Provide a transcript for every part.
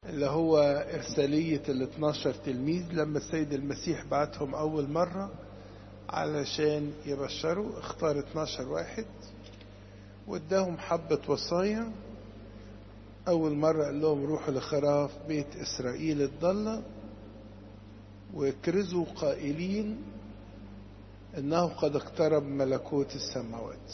اللي هو إرسالية ال 12 تلميذ لما السيد المسيح بعتهم أول مرة علشان يبشروا اختار 12 واحد واداهم حبة وصايا أول مرة قال لهم روحوا لخراف بيت إسرائيل الضالة واكرزوا قائلين إنه قد اقترب ملكوت السماوات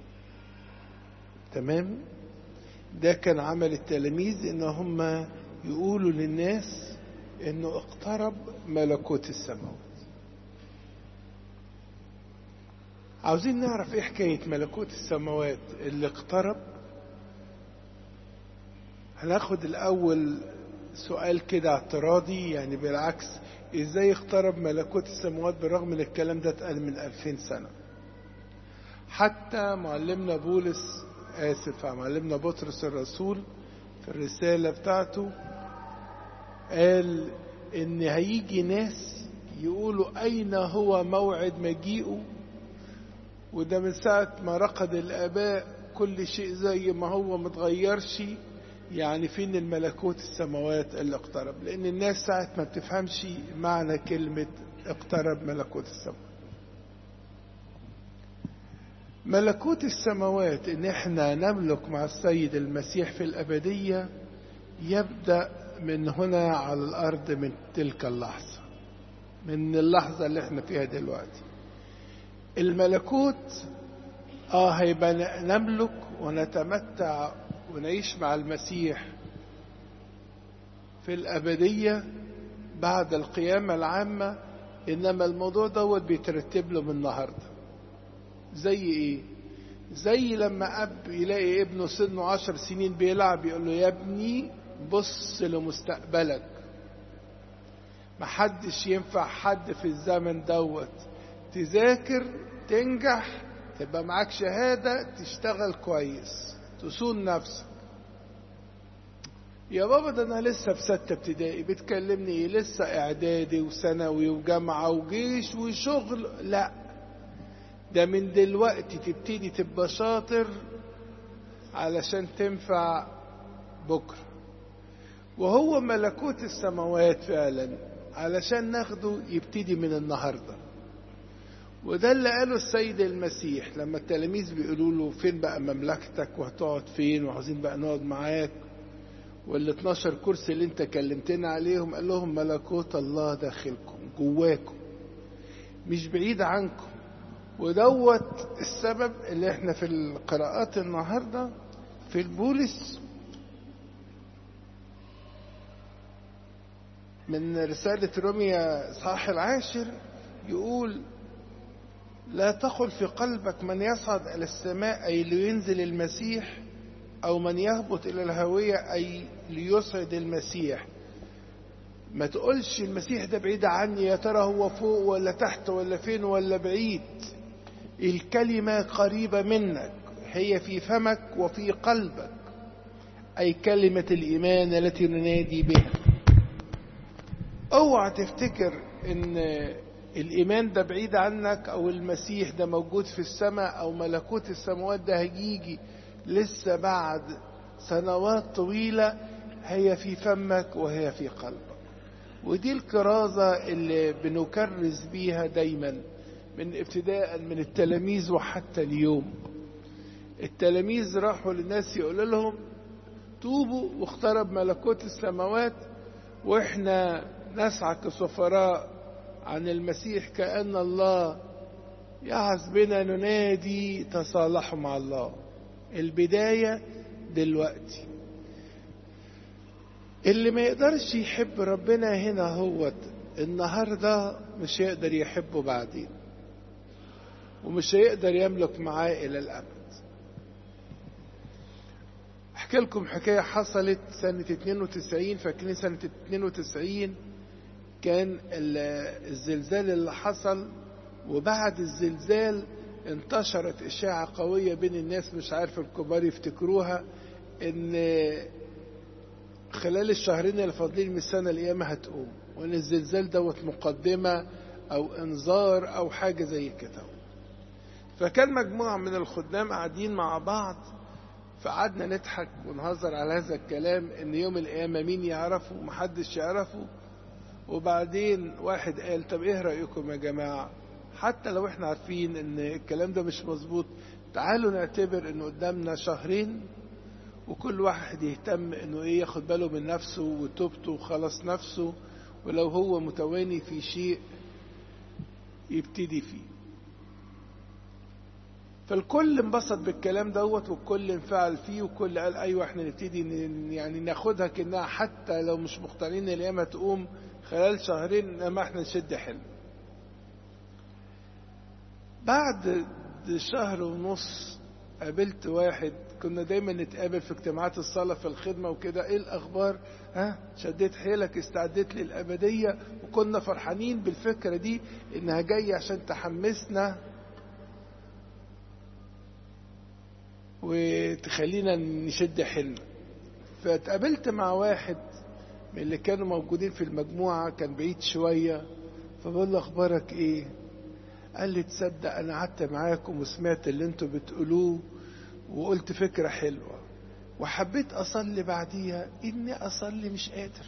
تمام ده كان عمل التلاميذ إن هم يقولوا للناس إنه اقترب ملكوت السماوات عاوزين نعرف ايه حكاية ملكوت السماوات اللي اقترب هناخد الأول سؤال كده اعتراضي يعني بالعكس ازاي اقترب ملكوت السماوات بالرغم ان الكلام ده اتقال من ألفين سنة حتى معلمنا بولس آسف معلمنا بطرس الرسول في الرسالة بتاعته قال ان هيجي ناس يقولوا أين هو موعد مجيئه وده من ساعة ما رقد الآباء كل شيء زي ما هو متغيرش يعني فين الملكوت السماوات اللي اقترب لأن الناس ساعة ما بتفهمش معنى كلمة اقترب ملكوت السماوات ملكوت السماوات ان احنا نملك مع السيد المسيح في الأبدية يبدأ من هنا على الأرض من تلك اللحظة من اللحظة اللي احنا فيها دلوقتي الملكوت اه هيبقى نملك ونتمتع ونعيش مع المسيح في الأبدية بعد القيامة العامة إنما الموضوع دوت بيترتب له من النهاردة زي إيه؟ زي لما أب يلاقي ابنه سنه عشر سنين بيلعب يقول له يا ابني بص لمستقبلك محدش ينفع حد في الزمن دوت تذاكر تنجح تبقى معاك شهادة تشتغل كويس تصون نفسك يا بابا ده انا لسه في ستة ابتدائي بتكلمني ايه لسه اعدادي وثانوي وجامعة وجيش وشغل لا ده من دلوقتي تبتدي تبقى شاطر علشان تنفع بكرة وهو ملكوت السماوات فعلا علشان ناخده يبتدي من النهارده وده اللي قاله السيد المسيح لما التلاميذ بيقولوا له فين بقى مملكتك وهتقعد فين وعاوزين بقى نقعد معاك وال 12 كرسي اللي انت كلمتنا عليهم قال لهم ملكوت الله داخلكم جواكم مش بعيد عنكم ودوت السبب اللي احنا في القراءات النهارده في البولس من رسالة روميا صاح العاشر يقول لا تقل في قلبك من يصعد إلى السماء أي لينزل المسيح أو من يهبط إلى الهوية أي ليصعد المسيح ما تقولش المسيح ده بعيد عني يا ترى هو فوق ولا تحت ولا فين ولا بعيد الكلمة قريبة منك هي في فمك وفي قلبك أي كلمة الإيمان التي ننادي بها اوعى تفتكر ان الإيمان ده بعيد عنك أو المسيح ده موجود في السماء أو ملكوت السماوات ده هيجي لسه بعد سنوات طويلة هي في فمك وهي في قلبك ودي الكرازة اللي بنكرز بيها دايما من ابتداء من التلاميذ وحتى اليوم التلاميذ راحوا للناس يقولوا لهم توبوا واقترب ملكوت السماوات واحنا نسعى كسفراء عن المسيح كأن الله يعز بنا ننادي تصالحوا مع الله البداية دلوقتي اللي ما يقدرش يحب ربنا هنا هو النهاردة مش هيقدر يحبه بعدين ومش هيقدر يملك معاه إلى الأبد احكي لكم حكاية حصلت سنة 92 فاكرين سنة 92 كان الزلزال اللي حصل وبعد الزلزال انتشرت إشاعة قوية بين الناس مش عارف الكبار يفتكروها إن خلال الشهرين اللي فاضلين من السنة القيامة هتقوم وإن الزلزال دوت مقدمة أو إنذار أو حاجة زي كده فكان مجموعة من الخدام قاعدين مع بعض فقعدنا نضحك ونهزر على هذا الكلام ان يوم القيامة مين يعرفه محدش يعرفه وبعدين واحد قال طب ايه رأيكم يا جماعة حتى لو احنا عارفين ان الكلام ده مش مظبوط تعالوا نعتبر انه قدامنا شهرين وكل واحد يهتم انه ايه ياخد باله من نفسه وتوبته وخلص نفسه ولو هو متواني في شيء يبتدي فيه فالكل انبسط بالكلام دوت والكل انفعل فيه وكل قال ايوه احنا نبتدي يعني ناخدها كانها حتى لو مش مقتنعين القيامه تقوم خلال شهرين انما احنا نشد حلم بعد شهر ونص قابلت واحد كنا دايما نتقابل في اجتماعات الصلاة في الخدمة وكده ايه الاخبار ها شديت حيلك استعديت للابدية وكنا فرحانين بالفكرة دي انها جاية عشان تحمسنا وتخلينا نشد حيلنا فاتقابلت مع واحد من اللي كانوا موجودين في المجموعة كان بعيد شوية فبقول له اخبارك ايه قال لي تصدق انا قعدت معاكم وسمعت اللي انتوا بتقولوه وقلت فكرة حلوة وحبيت أصلي بعديها إني أصلي مش قادر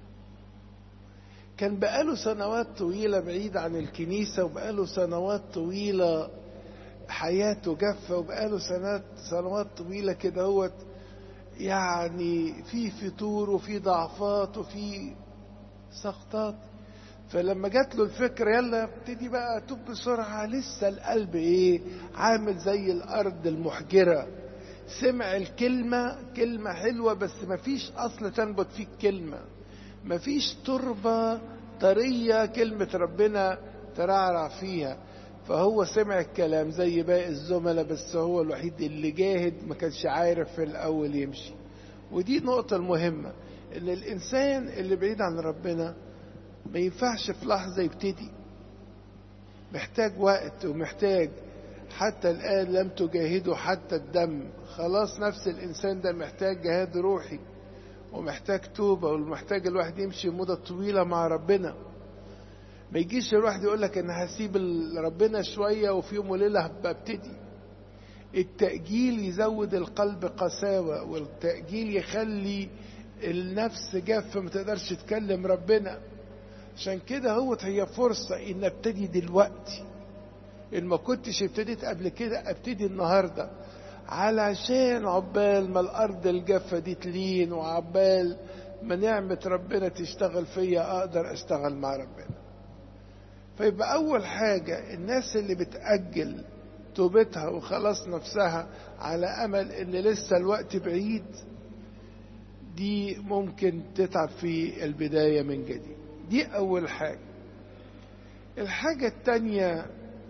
كان بقاله سنوات طويلة بعيد عن الكنيسة وبقاله سنوات طويلة حياته جافة وبقاله سنوات سنوات طويلة كده هوت يعني في فتور وفي ضعفات وفي سقطات فلما جات له الفكرة يلا ابتدي بقى توب بسرعة لسه القلب ايه عامل زي الأرض المحجرة سمع الكلمة كلمة حلوة بس مفيش أصل تنبت فيه الكلمة مفيش تربة طرية كلمة ربنا ترعرع فيها فهو سمع الكلام زي باقي الزملاء بس هو الوحيد اللي جاهد ما كانش عارف في الأول يمشي ودي النقطة المهمة إن الإنسان اللي بعيد عن ربنا ما ينفعش في لحظة يبتدي محتاج وقت ومحتاج حتى الآن لم تجاهدوا حتى الدم خلاص نفس الإنسان ده محتاج جهاد روحي ومحتاج توبة ومحتاج الواحد يمشي مدة طويلة مع ربنا ما يجيش الواحد يقول لك أنا هسيب ربنا شوية وفي يوم وليلة هبقى ابتدي التأجيل يزود القلب قساوة والتأجيل يخلي النفس جافة ما تقدرش تكلم ربنا عشان كده هو هي فرصة ان ابتدي دلوقتي ان ما كنتش ابتديت قبل كده ابتدي النهاردة علشان عبال ما الارض الجافة دي تلين وعبال ما نعمة ربنا تشتغل فيا اقدر اشتغل مع ربنا فيبقى اول حاجة الناس اللي بتأجل توبتها وخلاص نفسها على امل ان لسه الوقت بعيد دي ممكن تتعب في البداية من جديد دي أول حاجة الحاجة التانية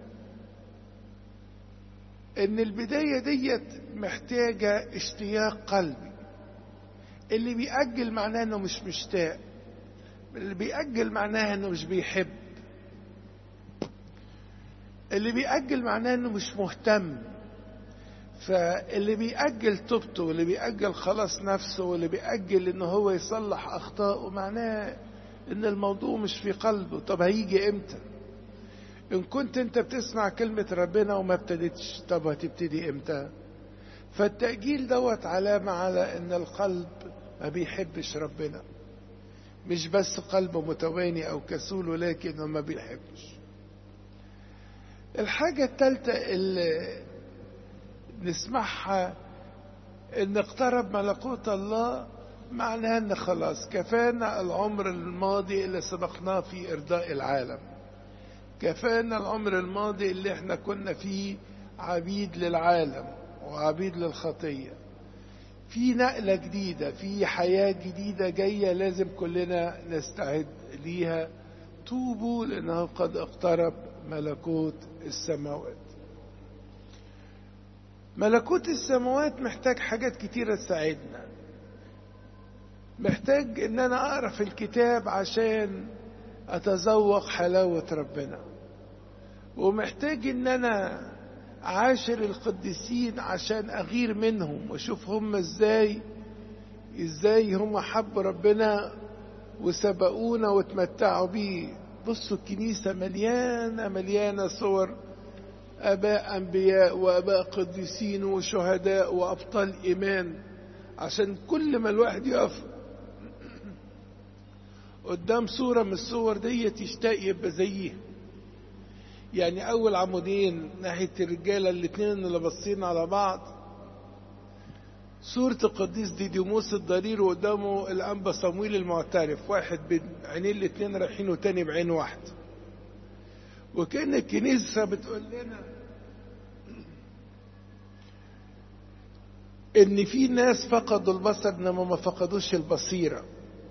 إن البداية ديت محتاجة اشتياق قلبي اللي بيأجل معناه إنه مش مشتاق اللي بيأجل معناه إنه مش بيحب اللي بيأجل معناه إنه مش مهتم فاللي بيأجل توبته واللي بيأجل خلاص نفسه واللي بيأجل إن هو يصلح أخطائه معناه ان الموضوع مش في قلبه طب هيجي امتى ان كنت انت بتسمع كلمة ربنا وما ابتدتش طب هتبتدي امتى فالتأجيل دوت علامة على ان القلب ما بيحبش ربنا مش بس قلبه متواني او كسول ولكن ما بيحبش الحاجة الثالثة اللي نسمعها ان اقترب ملكوت الله معناها ان خلاص كفانا العمر الماضي اللي سبقناه في ارضاء العالم كفانا العمر الماضي اللي احنا كنا فيه عبيد للعالم وعبيد للخطية في نقلة جديدة في حياة جديدة جاية لازم كلنا نستعد ليها توبوا لأنه قد اقترب ملكوت السماوات ملكوت السماوات محتاج حاجات كتيرة تساعدنا محتاج ان انا اقرا في الكتاب عشان اتذوق حلاوة ربنا ومحتاج ان انا عاشر القديسين عشان اغير منهم واشوف هم ازاي ازاي هم حبوا ربنا وسبقونا وتمتعوا بيه بصوا الكنيسة مليانة مليانة صور آباء أنبياء وآباء قديسين وشهداء وأبطال إيمان عشان كل ما الواحد يقف قدام صورة من الصور دي يشتاق يبقى زيه يعني أول عمودين ناحية الرجالة الاتنين اللي باصين على بعض صورة القديس ديديموس الضرير وقدامه الأنبا صمويل المعترف واحد بعينين الاتنين رايحين وتاني بعين واحد وكأن الكنيسة بتقول لنا إن في ناس فقدوا البصر إنما ما فقدوش البصيرة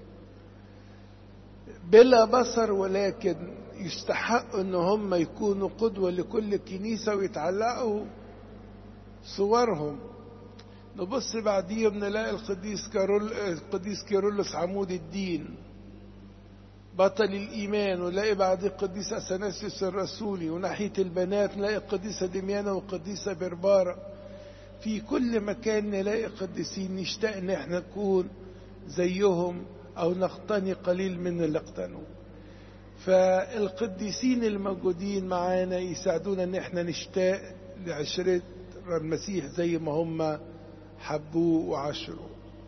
بلا بصر ولكن يستحقوا إن هم يكونوا قدوة لكل كنيسة ويتعلقوا صورهم نبص بعديهم نلاقي القديس كارول القديس كيرلس عمود الدين بطل الإيمان ونلاقي بعديه القديس أثناسيوس الرسولي وناحية البنات نلاقي القديسة دميانة والقديسة بربارة في كل مكان نلاقي قديسين نشتاق إن احنا نكون زيهم أو نقتني قليل من اللي اقتنوا فالقديسين الموجودين معانا يساعدونا إن احنا نشتاق لعشرة المسيح زي ما هم حبوه وعاشروه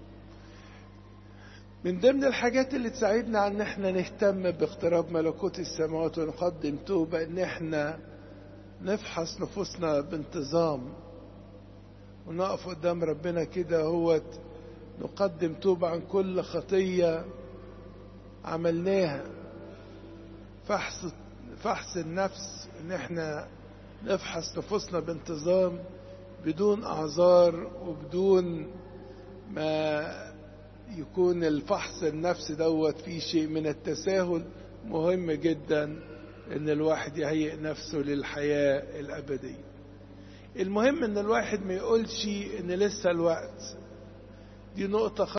من ضمن الحاجات اللي تساعدنا على ان احنا نهتم باقتراب ملكوت السماوات ونقدم توبة ان احنا نفحص نفوسنا بانتظام ونقف قدام ربنا كده هو نقدم توبة عن كل خطية عملناها فحص فحص النفس ان احنا نفحص نفوسنا بانتظام بدون اعذار وبدون ما يكون الفحص النفس دوت فيه شيء من التساهل مهم جدا ان الواحد يهيئ نفسه للحياة الابدية المهم ان الواحد ما يقولش ان لسه الوقت دي نقطة